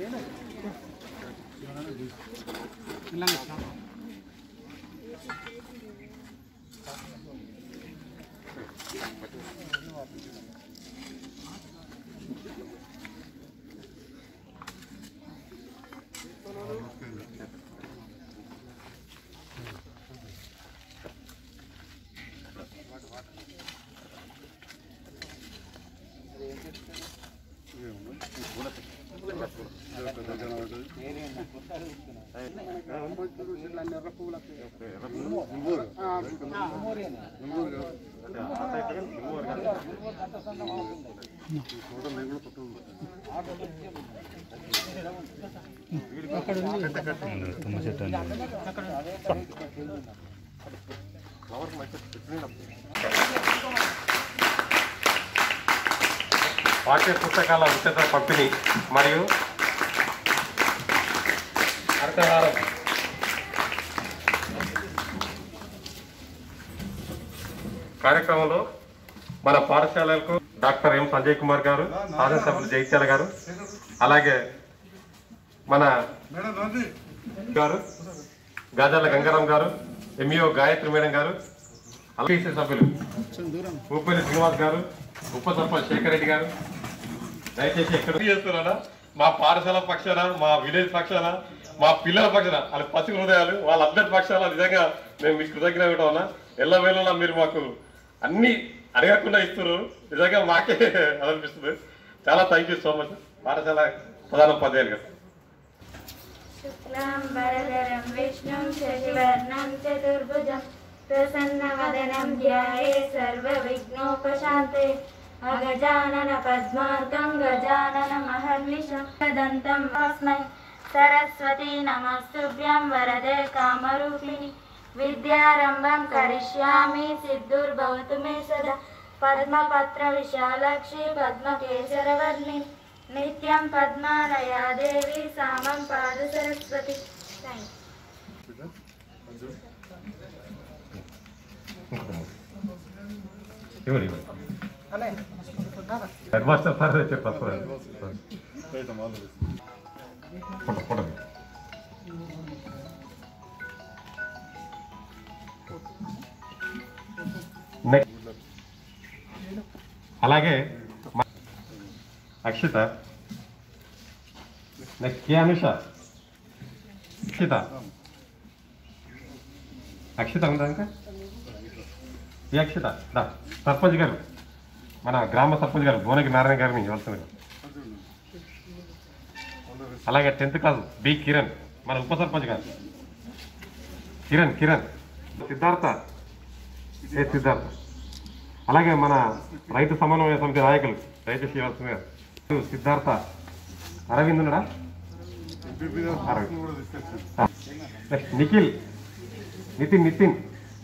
తుమ్మ చెట్టు అని పాఠ్య పుస్తకాల ఉచిత పంపిణీ మరియు అర్థహారం కార్యక్రమంలో మన పాఠశాలలకు డాక్టర్ ఎం సంజయ్ కుమార్ గారు శాసనసభ్యులు జగిత్యాల గారు అలాగే మన గారు గాజాల గంగారాం గారు ఎంఈఓ గాయత్రి మేడం గారు అలాగే సభ్యులు ఊపల్లి శ్రీనివాస్ గారు ఉప సర్పంచ్ శేఖర్ రెడ్డి గారు దయచేసి ఎక్కడ చేస్తున్నారా మా పాఠశాల పక్షాన మా విలేజ్ పక్షాన మా పిల్లల పక్షాన వాళ్ళ పసి హృదయాలు వాళ్ళందరి పక్షాన నిజంగా మేము మీకు కృతజ్ఞత ఉన్నా ఎల్లవేళలా మీరు మాకు అన్ని అడగకుండా ఇస్తున్నారు నిజంగా మాకే అనిపిస్తుంది చాలా థ్యాంక్ యూ సో మచ్ పాఠశాల ప్రధాన ఉపాధ్యాయులు గారు शुक्लां वरदरं विष्णुं शशिवर्णं चतुर्भुजं प्रसन्नवदनं ध्याये सर्वविघ्नोपशान्ते अगजानन पद्मार्कं गजाननमहर्निशं दन्तं अस्मै सरस्वती नमस्तुभ्यं वरदे कामरूपिणि विद्यारम्भं करिष्यामि सिद्धुर्भवतु मे सदा पद्मपत्रविशालक्षी पद्मकेसरवर्णि नित्यं पद्मालया देवी सामं पादु सरस्वती Thank you. ఇవ్వండి ఇవ్వండి హెడ్ మాస్టర్ సార్ చెప్పారు ఫోటో ఫోటో నెక్స్ట్ అలాగే మ- అక్షిత నెక్స్ట్ కే అనుష అక్షిత అక్షిత ఉందా ఇంకా ఈ అక్షిత దా సర్పంచ్ గారు మన గ్రామ సర్పంచ్ గారు భువనగి నారాయణ గారిని ఇవ్వాల్సిందిగా అలాగే టెన్త్ క్లాస్ బి కిరణ్ మన ఉప సర్పంచ్ గారు కిరణ్ కిరణ్ సిద్ధార్థ ఏ సిద్ధార్థ అలాగే మన రైతు సమన్వయ సమితి నాయకులు రైతు శ్రీవాసం గారు సిద్ధార్థ అరవింద్ ఉన్నాడా అరవింద్ ఆ. నెక్స్ట్ నిఖిల్ నితిన్ నితిన్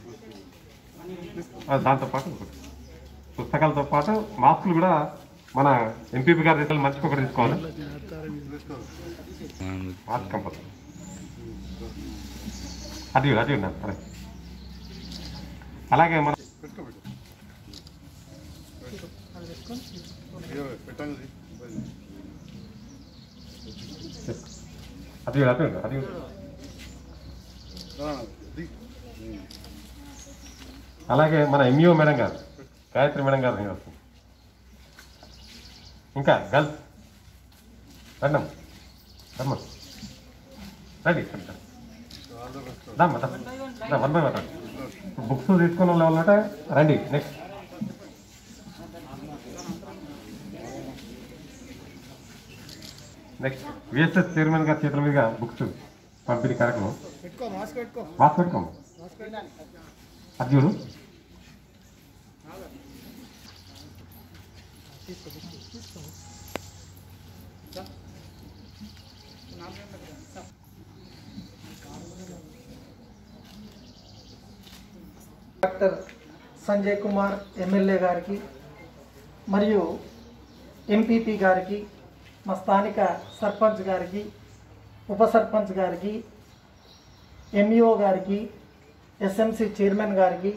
ఆ, దాంతో పాటు ఒకటి. పుస్తకాలతో పాటు మాస్కులు కూడా మన ఎంపీపీ గారి దగ్గర మంచిగా ఒకటి తీసుకోవాలి మాస్క్ కంపల్సరీ అది అది ఉన్నాను సరే అలాగే మన అది అది ఉంది, అది ఉంది. అలాగే మన ఎంఈఓ మేడం గారు గాయత్రి మేడం గారు నేను వస్తుంది ఇంకా గర్ల్స్ రండి రమ్మ రండి దమ్మ వన్ బై వన్ బుక్స్ తీసుకున్న వాళ్ళు ఎవరంటే రండి నెక్స్ట్ నెక్స్ట్ విఎస్ఎస్ చైర్మన్ గారి చేతుల మీదుగా బుక్స్ పంపిణీ కార్యక్రమం మాస్క్ పెట్టుకోము అది చూడు డాక్టర్ సంజయ్ కుమార్ ఎమ్మెల్యే గారికి మరియు ఎంపీపీ గారికి మా స్థానిక సర్పంచ్ గారికి ఉప సర్పంచ్ గారికి ఎంఈఓ గారికి ఎస్ఎంసి చైర్మన్ గారికి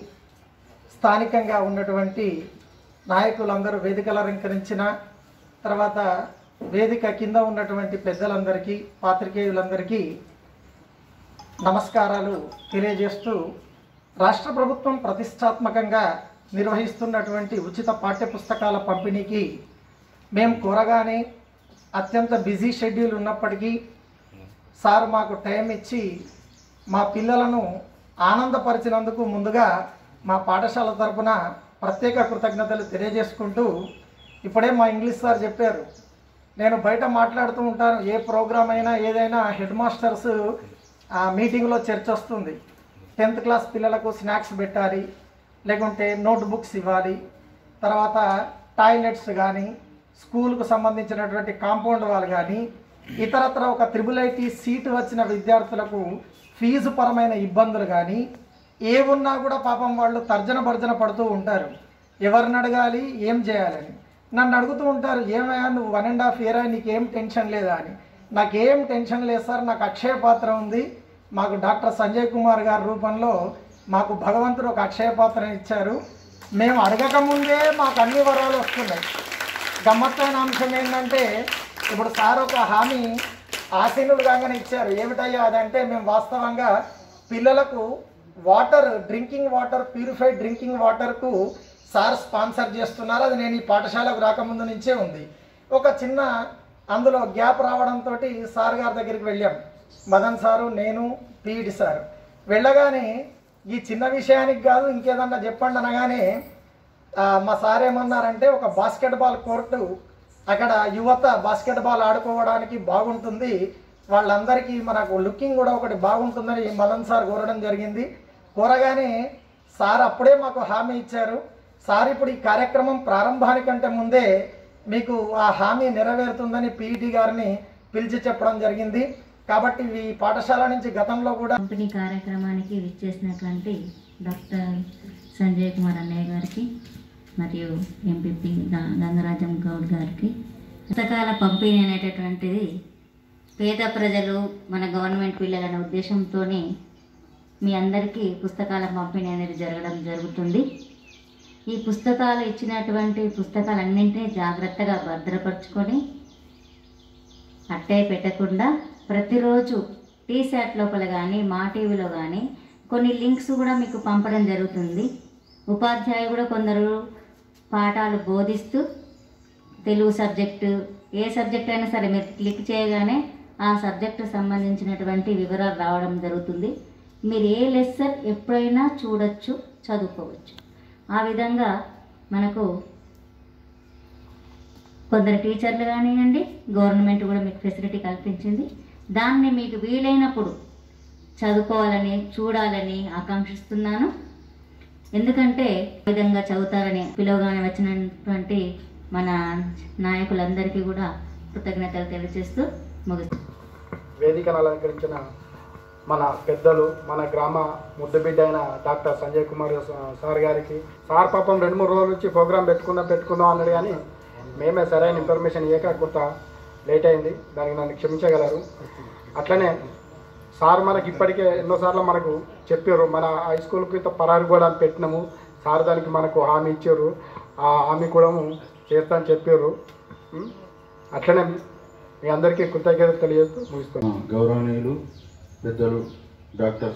స్థానికంగా ఉన్నటువంటి నాయకులందరూ వేదికలు అలంకరించిన తర్వాత వేదిక కింద ఉన్నటువంటి పెద్దలందరికీ పాత్రికేయులందరికీ నమస్కారాలు తెలియజేస్తూ రాష్ట్ర ప్రభుత్వం ప్రతిష్టాత్మకంగా నిర్వహిస్తున్నటువంటి ఉచిత పాఠ్యపుస్తకాల పంపిణీకి మేము కోరగానే అత్యంత బిజీ షెడ్యూల్ ఉన్నప్పటికీ సార్ మాకు టైం ఇచ్చి మా పిల్లలను ఆనందపరిచినందుకు ముందుగా మా పాఠశాల తరపున ప్రత్యేక కృతజ్ఞతలు తెలియజేసుకుంటూ ఇప్పుడే మా ఇంగ్లీష్ సార్ చెప్పారు నేను బయట మాట్లాడుతూ ఉంటాను ఏ ప్రోగ్రామ్ అయినా ఏదైనా హెడ్ మాస్టర్స్ ఆ మీటింగ్లో చర్చ వస్తుంది టెన్త్ క్లాస్ పిల్లలకు స్నాక్స్ పెట్టాలి లేకుంటే నోట్ బుక్స్ ఇవ్వాలి తర్వాత టాయిలెట్స్ కానీ స్కూల్కు సంబంధించినటువంటి కాంపౌండ్ వాళ్ళు కానీ ఇతరత్ర ఒక త్రిబుల్ ఐటీ సీటు వచ్చిన విద్యార్థులకు ఫీజు పరమైన ఇబ్బందులు కానీ ఏ ఉన్నా కూడా పాపం వాళ్ళు తర్జన భర్జన పడుతూ ఉంటారు ఎవరిని అడగాలి ఏం చేయాలని నన్ను అడుగుతూ ఉంటారు ఏమయ్యా నువ్వు వన్ అండ్ హాఫ్ ఇయర్ నీకేం టెన్షన్ లేదా అని నాకేం టెన్షన్ లేదు సార్ నాకు అక్షయ పాత్ర ఉంది మాకు డాక్టర్ సంజయ్ కుమార్ గారి రూపంలో మాకు భగవంతుడు ఒక అక్షయ పాత్రని ఇచ్చారు మేము అడగక ముందే మాకు అన్ని వరాలు వస్తున్నాయి గమ్మత్తైన అంశం ఏంటంటే ఇప్పుడు సార్ ఒక హామీ ఆసీనులు కాగానే ఇచ్చారు ఏమిటయ్యా అదంటే మేము వాస్తవంగా పిల్లలకు water drinking water purified drinking వాటర్కు సార్ స్పాన్సర్ చేస్తున్నారు అది నేను ఈ పాఠశాలకు రాకముందు నుంచే ఉంది ఒక చిన్న అందులో గ్యాప్ రావడంతో సార్ గారి దగ్గరికి వెళ్ళాం మదన్ సారు నేను పీఈడి సార్ వెళ్ళగానే ఈ చిన్న విషయానికి కాదు ఇంకేదన్నా చెప్పండి అనగానే ఆ, మా సార్ ఏమన్నారంటే ఒక బాస్కెట్బాల్ కోర్టు అక్కడ యువత బాస్కెట్బాల్ ఆడుకోవడానికి బాగుంటుంది వాళ్ళందరికీ మనకు లుకింగ్ కూడా ఒకటి బాగుంటుందని మదన్ సార్ కోరడం జరిగింది కోరగానే సార్ అప్పుడే మాకు హామీ ఇచ్చారు సార్ ఇప్పుడు ఈ కార్యక్రమం ప్రారంభానికంటే ముందే మీకు ఆ హామీ నెరవేరుతుందని పీఈటీ గారిని పిలిచి చెప్పడం జరిగింది కాబట్టి ఈ పాఠశాల నుంచి గతంలో కూడా పంపిణీ కార్యక్రమానికి విచ్చేసినటువంటి డాక్టర్ సంజయ్ కుమార్ అన్నయ్య గారికి మరియు ఎంపీపీ గా- గంగరాజం గౌడ్ గారికి పుస్తకాల పంపిణీ అనేటటువంటిది పేద ప్రజలు మన గవర్నమెంట్ పిల్లలనే ఉద్దేశంతో మీ అందరికీ పుస్తకాల పంపిణీ అనేది జరగడం జరుగుతుంది ఈ పుస్తకాలు ఇచ్చినటువంటి పుస్తకాలన్నింటినీ జాగ్రత్తగా భద్రపరుచుకొని అట్టే పెట్టకుండా ప్రతిరోజు టీ శాట్ లోపల కానీ మా టీవీలో కానీ కొన్ని లింక్స్ కూడా మీకు పంపడం జరుగుతుంది ఉపాధ్యాయులు కూడా కొందరు పాఠాలు బోధిస్తూ తెలుగు సబ్జెక్టు ఏ సబ్జెక్ట్ అయినా సరే మీరు క్లిక్ చేయగానే ఆ సబ్జెక్టు సంబంధించినటువంటి వివరాలు రావడం జరుగుతుంది మీరు ఏ లెసన్ ఎప్పుడైనా చూడొచ్చు చదువుకోవచ్చు ఆ విధంగా మనకు కొందరు టీచర్లు కానివ్వండి గవర్నమెంట్ కూడా మీకు ఫెసిలిటీ కల్పించింది దాన్ని మీకు వీలైనప్పుడు చదువుకోవాలని చూడాలని ఆకాంక్షిస్తున్నాను ఎందుకంటే ఈ విధంగా చదువుతారని పిలువగానే వచ్చినటువంటి మన నాయకులందరికీ కూడా కృతజ్ఞతలు తెలియజేస్తూ ముగిస్తున్నాను వేదికను అలంకరించిన మన పెద్దలు మన గ్రామ ముద్దుబిడ్డ అయిన డాక్టర్ సంజయ్ కుమార్ స- సార్ గారికి సార్ పాపం రెండు మూడు రోజుల నుంచి ప్రోగ్రాం పెట్టుకుందాం పెట్టుకుందాం అన్నాడు కానీ మేమే సరైన ఇన్ఫర్మేషన్ ఇవ్వక కొంత లేట్ అయింది దానికి నన్ను క్షమించగలరు అట్లనే సార్ మనకి ఇప్పటికే ఎన్నోసార్లు మనకు చెప్పారు మన హై స్కూల్కి ఇంత పరారు కూడా అని పెట్టినాము సార్ దానికి మనకు హామీ ఇచ్చారు ఆ హామీ కూడా చేస్తా అని చెప్పారు ఉం? అట్లనే మీ అందరికీ కృతజ్ఞతలు తెలియజేస్తూ ముగిస్తున్నాను గౌరవనీయులు పెద్దలు డాక్టర్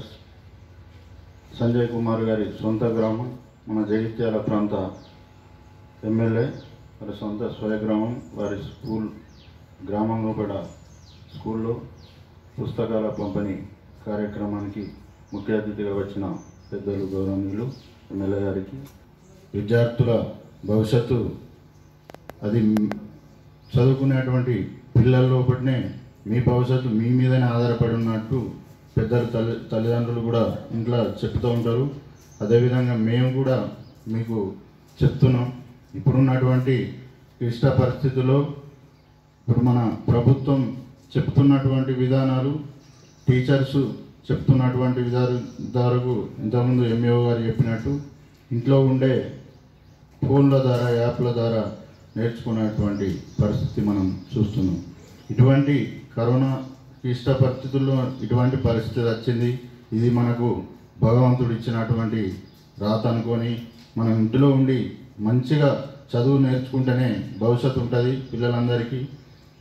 సంజయ్ కుమార్ గారి సొంత గ్రామం మన జగిత్యాల ప్రాంత ఎమ్మెల్యే వారి సొంత స్వయగ్రామం వారి స్కూల్ గ్రామంలో కూడా స్కూల్లో పుస్తకాల పంపిణీ కార్యక్రమానికి ముఖ్య అతిథిగా వచ్చిన పెద్దలు గౌరవనీయులు ఎమ్మెల్యే గారికి విద్యార్థుల భవిష్యత్తు అది చదువుకునేటువంటి పిల్లల లోపలనే మీ భవిష్యత్తు మీ మీదనే ఆధారపడి ఉన్నట్టు పెద్దలు తల్లి తల్లిదండ్రులు కూడా ఇంట్లో చెప్తూ ఉంటారు అదేవిధంగా మేము కూడా మీకు చెప్తున్నాం ఇప్పుడున్నటువంటి క్లిష్ట పరిస్థితుల్లో ఇప్పుడు మన ప్రభుత్వం చెప్తున్నటువంటి విధానాలు టీచర్స్ చెప్తున్నటువంటి విధాలు దారుకు ఇంతకుముందు ఎంఏఓ గారు చెప్పినట్టు ఇంట్లో ఉండే ఫోన్ల ద్వారా యాప్ల ద్వారా నేర్చుకునేటువంటి పరిస్థితి మనం చూస్తున్నాం ఇటువంటి కరోనా క్లిష్ట పరిస్థితుల్లో ఇటువంటి పరిస్థితి వచ్చింది ఇది మనకు భగవంతుడు ఇచ్చినటువంటి రాత అనుకొని మనం ఇంటిలో ఉండి మంచిగా చదువు నేర్చుకుంటేనే భవిష్యత్తు ఉంటుంది పిల్లలందరికీ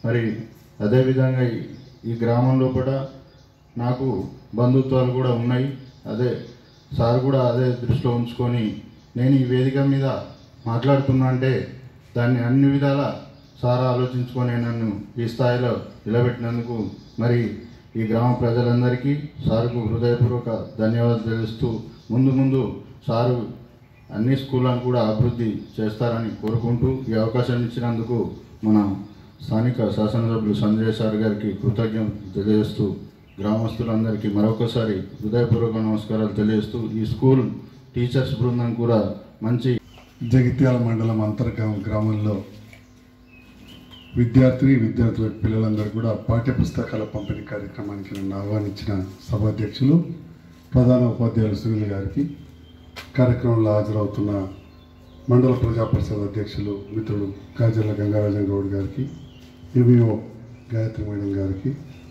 మరి అదేవిధంగా ఈ- ఈ గ్రామంలో కూడా నాకు బంధుత్వాలు కూడా ఉన్నాయి అదే సార్ కూడా అదే దృష్టిలో ఉంచుకొని నేను ఈ వేదిక మీద మాట్లాడుతున్నా అంటే దాన్ని అన్ని విధాల సార్ ఆలోచించుకొని నన్ను ఈ స్థాయిలో నిలబెట్టినందుకు మరి ఈ గ్రామ ప్రజలందరికీ సార్కు హృదయపూర్వక ధన్యవాదాలు తెలుస్తూ ముందు ముందు సారు అన్ని స్కూళ్ళను కూడా అభివృద్ధి చేస్తారని కోరుకుంటూ ఈ అవకాశం ఇచ్చినందుకు మన స్థానిక శాసనసభ్యులు సంజయ్ సార్ గారికి కృతజ్ఞత తెలియజేస్తూ గ్రామస్తులందరికీ మరొకసారి హృదయపూర్వక నమస్కారాలు తెలియజేస్తూ ఈ స్కూల్ టీచర్స్ బృందం కూడా మంచి జగిత్యాల మండలం అంతర్గ్రామ గ్రామంలో విద్యార్థిని విద్యార్థుల పిల్లలందరూ కూడా పాఠ్య పుస్తకాల పంపిణీ కార్యక్రమానికి నన్ను ఆహ్వానించిన సభాధ్యక్షులు ప్రధాన ఉపాధ్యాయులు సునీల్ గారికి కార్యక్రమంలో హాజరవుతున్న మండల ప్రజా పరిషత్ అధ్యక్షులు మిత్రుడు కాజర్ల గంగారాజన్ గౌడ్ గారికి ఎంఈఓ గాయత్రి మేడం గారికి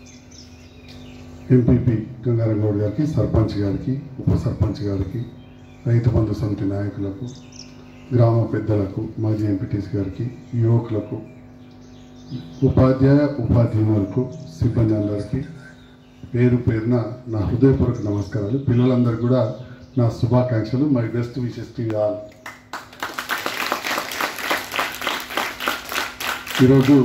ఎంపీపీ గంగారం గౌడ్ గారికి సర్పంచ్ గారికి ఉప సర్పంచ్ గారికి రైతు బంధు సమితి నాయకులకు గ్రామ పెద్దలకు మాజీ ఎంపీటీసీ గారికి యువకులకు ఉపాధ్యాయ ఉపాధ్యాయులకు సిబ్బంది అందరికీ పేరు పేరున నా హృదయపూర్వక నమస్కారాలు పిల్లలందరూ కూడా నా శుభాకాంక్షలు my best wishes to all ఈరోజు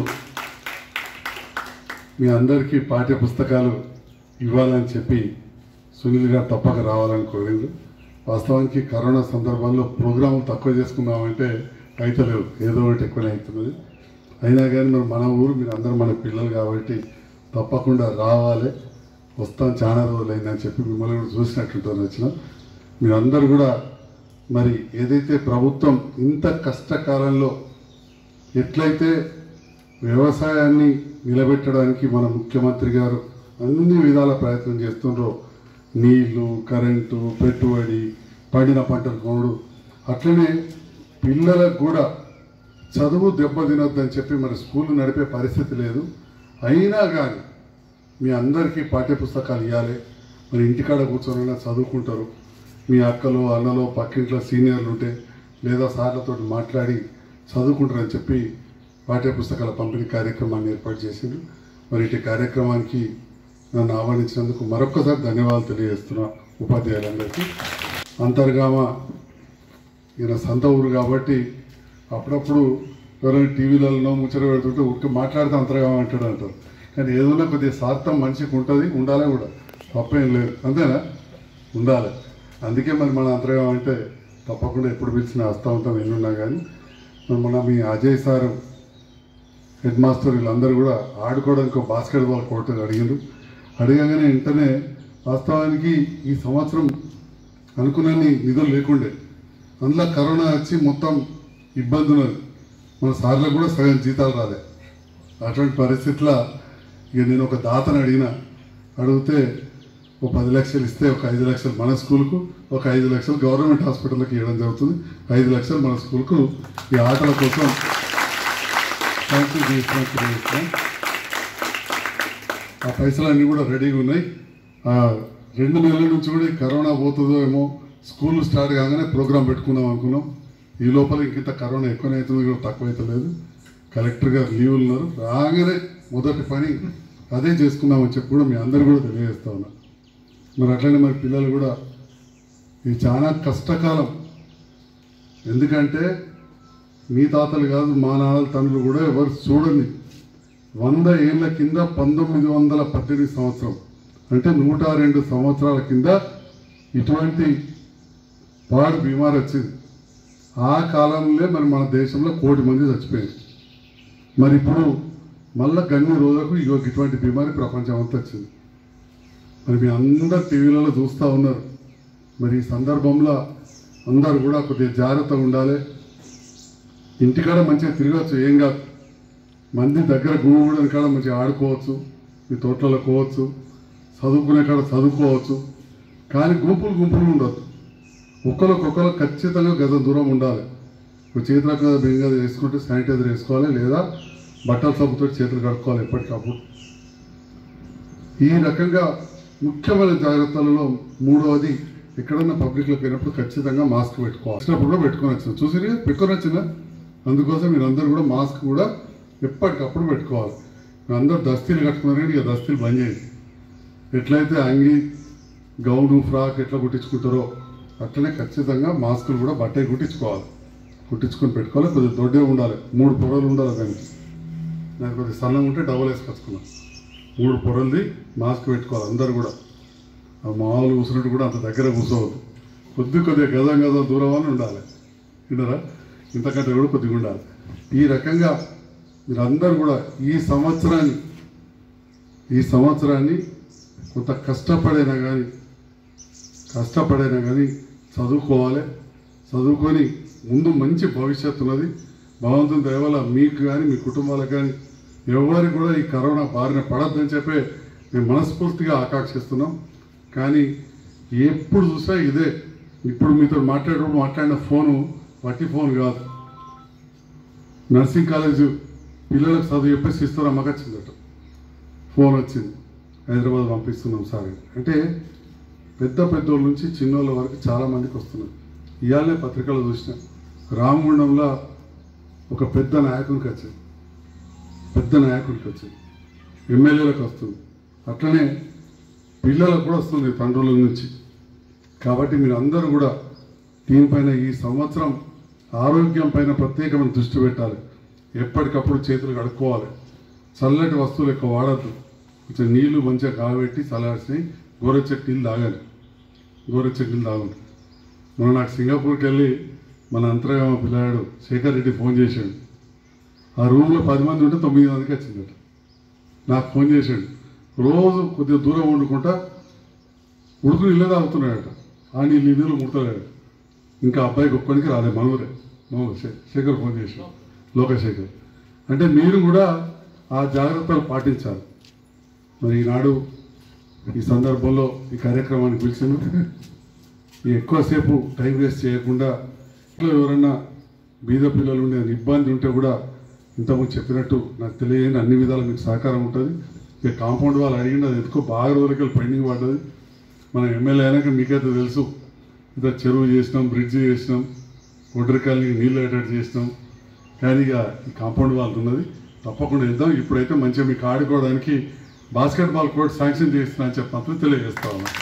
మీ అందరికీ పాఠ్య పుస్తకాలు ఇవ్వాలని చెప్పి సునీల్ గారు తప్పక రావాలని కోరిండు వాస్తవానికి కరోనా సందర్భంలో ప్రోగ్రాములు తక్కువ చేసుకున్నామంటే అయితలేవు ఏదో ఒకటి ఎక్కువనే అవుతున్నది అయినా కానీ మరి మన ఊరు మీరు అందరూ మన పిల్లలు కాబట్టి తప్పకుండా రావాలి వస్తాం చాలా రోజులు అయిందని చెప్పి మిమ్మల్ని కూడా చూసినట్టుంటారు వచ్చిన మీరందరూ కూడా మరి ఏదైతే ప్రభుత్వం ఇంత కష్టకాలంలో ఎట్లయితే వ్యవసాయాన్ని నిలబెట్టడానికి మన ముఖ్యమంత్రి గారు అన్ని విధాల ప్రయత్నం చేస్తుండ్రో నీళ్లు కరెంటు పెట్టుబడి పండిన పంటలు కొనుడు అట్లనే పిల్లలకు కూడా చదువు దెబ్బతినొద్దని చెప్పి మరి స్కూల్ నడిపే పరిస్థితి లేదు అయినా కానీ మీ అందరికీ పాఠ్యపుస్తకాలు ఇవ్వాలి మరి ఇంటికాడ కూర్చొని చదువుకుంటారు మీ అక్కలు అన్నలో పక్కింట్లో సీనియర్లు ఉంటే లేదా సార్లతో మాట్లాడి చదువుకుంటారని చెప్పి పాఠ్యపుస్తకాల పంపిణీ కార్యక్రమాన్ని ఏర్పాటు చేసింది మరి ఇటు కార్యక్రమానికి నన్ను ఆహ్వానించినందుకు మరొక్కసారి ధన్యవాదాలు తెలియజేస్తున్నా ఉపాధ్యాయులందరికీ అంతర్గామ ఈయన సొంత ఊరు కాబట్టి అప్పుడప్పుడు ఎవరైనా టీవీలలో ముచ్చట పెడుతుంటే ఉరికి మాట్లాడితే అంతర్గామ అంటాడు అంటారు కానీ ఏదైనా కొద్దిగా స్వార్థం మనిషికి ఉంటుంది ఉండాలి కూడా తప్పేం లేదు అంతేనా ఉండాలి అందుకే మరి మన అంతర్గామ అంటే తప్పకుండా ఎప్పుడు పిలిచినా వస్తూ ఉంటాం ఎన్నున్నా కానీ మరి మన మీ అజయ్ సారు హెడ్ మాస్టర్ వీళ్ళందరూ కూడా ఆడుకోవడానికి ఒక బాస్కెట్ బాల్ కోర్టు అడిగిండ్రు అడగగానే వెంటనే వాస్తవానికి ఈ సంవత్సరం అనుకున్నన్ని నిధులు లేకుండే అందులో కరోనా వచ్చి మొత్తం ఇబ్బంది ఉన్నది మన సార్లకు కూడా సగం జీతాలు రాలే అటువంటి పరిస్థితుల్లో ఇక నేను ఒక దాతను అడిగిన అడిగితే ఒక పది లక్షలు ఇస్తే ఒక ఐదు లక్షలు మన స్కూల్కు ఒక ఐదు లక్షలు గవర్నమెంట్ హాస్పిటల్కి ఇవ్వడం జరుగుతుంది ఐదు లక్షలు మన స్కూల్కు ఈ ఆటల కోసం శాంక్షన్ చేస్తున్నాం తెలియజేస్తున్నాం ఆ పైసలన్నీ కూడా రెడీగా ఉన్నాయి ఆ రెండు నెలల నుంచి కూడా ఈ కరోనా పోతుందో ఏమో స్కూల్ స్టార్ట్ కాగానే ప్రోగ్రాం పెట్టుకుందాం అనుకున్నాం ఈ లోపల ఇంకింత కరోనా ఎక్కువనే అవుతుంది కూడా తక్కువ అవుతలేదు కలెక్టర్ గారు లీవ్ ఉన్నారు రాగానే మొదటి పని అదే చేసుకుందామని చెప్పి కూడా మీ అందరు కూడా తెలియజేస్తా ఉన్నా మరి అట్లనే మరి పిల్లలు కూడా ఇది చాలా కష్టకాలం ఎందుకంటే మీ తాతలు కాదు మా నాన్నల తండ్రులు కూడా ఎవరు చూడండి వంద ఏళ్ళ కింద పంతొమ్మిది వందల పద్దెనిమిది సంవత్సరం అంటే నూట రెండు సంవత్సరాల కింద ఇటువంటి పాడు బీమార్ వచ్చింది ఆ కాలంలో మరి మన దేశంలో కోటి మంది చచ్చిపోయింది మరి ఇప్పుడు మళ్ళా గన్ని రోజులకు ఇగో ఇటువంటి బీమారి ప్రపంచం అంతా వచ్చింది మరి మీ అందరు టీవీలలో చూస్తూ ఉన్నారు మరి ఈ సందర్భంలో అందరు కూడా కొద్దిగా జాగ్రత్తగా ఉండాలి ఇంటికాడ మంచిగా తిరగచ్చు ఏం కాదు మంది దగ్గర గుమిగూడని కాడ మంచిగా ఆడుకోవచ్చు మీ తోటలలో పోవచ్చు చదువుకునే కాడ చదువుకోవచ్చు కానీ గుంపులు గుంపులు ఉండొద్దు ఒకరికొకరు ఖచ్చితంగా గత దూరం ఉండాలి ఇప్పుడు చేతులకు బెంగా వేసుకుంటే శానిటైజర్ వేసుకోవాలి లేదా బట్టల సబ్బుతో చేతులు కడుక్కోవాలి ఎప్పటికప్పుడు ఈ రకంగా ముఖ్యమైన జాగ్రత్తలలో మూడవది ఎక్కడన్నా పబ్లిక్లో పోయినప్పుడు ఖచ్చితంగా మాస్క్ పెట్టుకోవాలి వచ్చినప్పుడు కూడా పెట్టుకొని వచ్చిన చూసి పెట్టుకొని వచ్చిన అందుకోసం మీరు అందరూ కూడా మాస్క్ కూడా ఎప్పటికప్పుడు పెట్టుకోవాలి అందరూ దస్తీలు కట్టుకున్నారు కానీ ఇక దస్తీలు బంద్ చేయండి ఎట్లయితే అంగి గౌను ఫ్రాక్ ఎట్లా కుట్టించుకుంటారో అట్లనే ఖచ్చితంగా మాస్కులు కూడా బట్టే కుట్టించుకోవాలి కుట్టించుకొని పెట్టుకోవాలి కొద్దిగా దొడ్డే ఉండాలి మూడు పొరలు ఉండాలి దానికి నాకు కొద్దిగా సన్నం ఉంటే డబల్ వేసుకొచ్చుకున్నాం మూడు పొరలది మాస్క్ పెట్టుకోవాలి అందరు కూడా ఆ మామూలు కూర్చున్నట్టు కూడా అంత దగ్గర కూర్చోవద్దు కొద్ది కొద్దిగా గజం గజం దూరం అని ఉండాలి విన్నారా ఇంతకంటే కూడా కొద్దిగా ఉండాలి ఈ రకంగా మీరందరూ కూడా ఈ సంవత్సరాన్ని ఈ సంవత్సరాన్ని కొంత కష్టపడైనా కానీ కష్టపడైనా కానీ చదువుకోవాలి చదువుకొని ముందు మంచి భవిష్యత్తు ఉన్నది భగవంతుని దయవల్ల మీకు కానీ మీ కుటుంబాలకు కానీ ఎవరికి కూడా ఈ కరోనా బారిన పడద్దని చెప్పే మేము మనస్ఫూర్తిగా ఆకాంక్షిస్తున్నాం కానీ ఎప్పుడు చూసినా ఇదే ఇప్పుడు మీతో మాట్లాడేటప్పుడు మాట్లాడిన ఫోను వట్టి ఫోన్ కాదు నర్సింగ్ కాలేజ్ పిల్లలకు చదువు చెప్పేసి ఇస్తారు అమ్మకి వచ్చిందట ఫోన్ వచ్చింది హైదరాబాద్ పంపిస్తున్నాం సార్ అని. అంటే పెద్ద పెద్దోళ్ళ నుంచి చిన్నోళ్ళ వరకు చాలా మందికి వస్తున్నారు ఇవాళనే పత్రికలో చూసిన రామగుండంలో ఒక పెద్ద నాయకునికి వచ్చింది పెద్ద నాయకుడికి వచ్చింది ఎమ్మెల్యేలకు వస్తుంది అట్లనే పిల్లలకు కూడా వస్తుంది తండ్రుల నుంచి కాబట్టి మీరు అందరూ కూడా దీనిపైన ఈ సంవత్సరం ఆరోగ్యం పైన ప్రత్యేకమైన దృష్టి పెట్టాలి ఎప్పటికప్పుడు చేతులు కడుక్కోవాలి చల్లటి వస్తువులు ఎక్కువ వాడద్దు కొంచెం నీళ్లు మంచిగా కాగబెట్టి చల్లార్చినాయి గోరెచ్చటి నీళ్ళు తాగాలి గోరెచ్చటి నీళ్ళు తాగండి మొన్న నాకు సింగపూర్కి వెళ్ళి మన అంతర్గామ పిల్లాడు శేఖర్ రెడ్డి ఫోన్ చేశాడు ఆ రూమ్లో పది మంది ఉంటే తొమ్మిది మందికి వచ్చిందట నాకు ఫోన్ చేశాడు రోజు కొద్దిగా దూరం వండుకుంటా ఉడుకు నీళ్ళు తాగుతున్నాడట ఆ నీళ్ళు ఈ నీళ్ళు ముడతలేడు ఇంకా అబ్బాయికి ఒక్కడికి రాలే మనూరే మనూరు శే- శేఖర్ ఫోన్ చేశాడు లోకశేఖర్ అంటే మీరు కూడా ఆ జాగ్రత్తలు పాటించాలి మరి ఈనాడు ఈ సందర్భంలో ఈ కార్యక్రమానికి పిలిచింది ఈ ఎక్కువసేపు టైం వేస్ట్ చేయకుండా ఇంట్లో ఎవరన్నా బీద పిల్లలు ఉండే ఇబ్బంది ఉంటే కూడా ఇంతకుముందు చెప్పినట్టు నాకు తెలియని అన్ని విధాలు మీకు సహకారం ఉంటుంది ఇక కాంపౌండ్ వాళ్ళు అడిగింది అది ఎందుకో బాగా రోజులకి పెండింగ్ పడ్డది మన ఎమ్మెల్యే అయినాక మీకైతే తెలుసు ఇంత చెరువు చేసినాం బ్రిడ్జ్ చేసినాం ఒడ్రికాలకి నీళ్ళు అయ్యేటట్టు చేసినాం కానీ ఇక ఈ కాంపౌండ్ వాళ్ళు ఉన్నది తప్పకుండా వెళ్దాం ఇప్పుడైతే మంచిగా మీకు ఆడుకోవడానికి బాస్కెట్ బాల్ కోర్ట్ శాంక్షన్ చేస్తున్నా అని చెప్పి మాత్రం తెలియజేస్తా ఉన్నా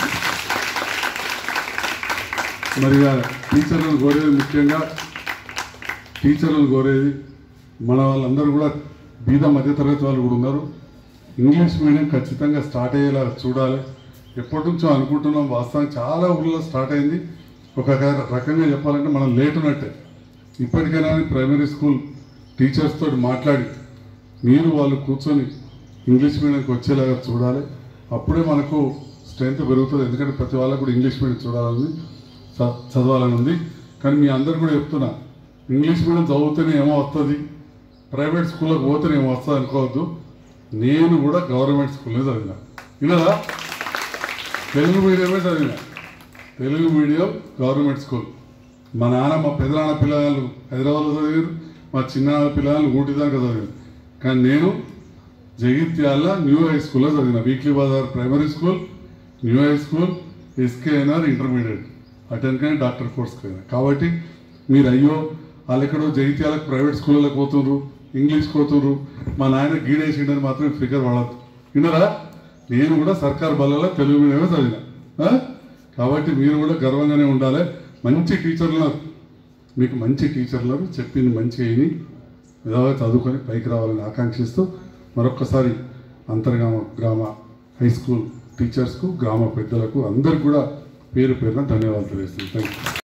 మరి ఇక టీచర్లను కోరేది ముఖ్యంగా టీచర్లను కోరేది మన వాళ్ళందరూ కూడా బీద మధ్యతరగతి వాళ్ళు కూడా ఉన్నారు ఇంగ్లీష్ మీడియం ఖచ్చితంగా స్టార్ట్ అయ్యేలా చూడాలి ఎప్పటి నుంచో అనుకుంటున్నాం వాస్తవానికి చాలా ఊళ్ళో స్టార్ట్ అయింది ఒక రకంగా చెప్పాలంటే మనం లేట్ ఉన్నట్టే ఇప్పటికైనా ప్రైమరీ స్కూల్ టీచర్స్ తోటి మాట్లాడి మీరు వాళ్ళు కూర్చొని ఇంగ్లీష్ మీడియంకి వచ్చేలాగా చూడాలి అప్పుడే మనకు స్ట్రెంత్ పెరుగుతుంది ఎందుకంటే ప్రతి వాళ్ళకు కూడా ఇంగ్లీష్ మీడియం చూడాలని చ- చదవాలని ఉంది కానీ మీ అందరు కూడా చెప్తున్నా ఇంగ్లీష్ మీడియం చదివితేనే ఏమో వస్తుంది ప్రైవేట్ స్కూల్కి పోతేనే ఏమో వస్తుంది అనుకోవద్దు నేను కూడా గవర్నమెంట్ స్కూల్లో చదివినా వినదా తెలుగు మీడియమే చదివినా తెలుగు మీడియం గవర్నమెంట్ స్కూల్ మా నాన్న మా పెదనాన్న పిల్లలు హైదరాబాద్లో చదివారు మా చిన్నాన్న పిల్లలు ఊటి దాకా చదివారు కానీ నేను జగిత్యాల న్యూ హై స్కూల్లో చదివిన వీక్లీ బజార్ primary school new high school SKNR intermediate attend కానీ డాక్టర్ కోర్స్కి అయినా కాబట్టి మీరు అయ్యో వాళ్ళు ఎక్కడో జగిత్యాలకు ప్రైవేట్ స్కూళ్ళకి పోతుండ్రు ఇంగ్లీష్ పోతుండ్రు మా నాయన గీడేసిండని మాత్రం ఫిగర్ వాడద్దు విన్నారా నేను కూడా సర్కార్ బలలో తెలుగు మీడియమే చదివిన ఆ? కాబట్టి మీరు కూడా గర్వంగానే ఉండాలి మంచి టీచర్లు మీకు మంచి టీచర్లు చెప్పింది మంచి అయిని విధంగా చదువుకొని పైకి రావాలని ఆకాంక్షిస్తూ మరొక్కసారి అంతర్గామ గ్రామ హై స్కూల్ టీచర్స్కు గ్రామ పెద్దలకు అందరికి కూడా పేరు పేరున ధన్యవాదాలు తెలియజేస్తున్నాను థ్యాంక్ యూ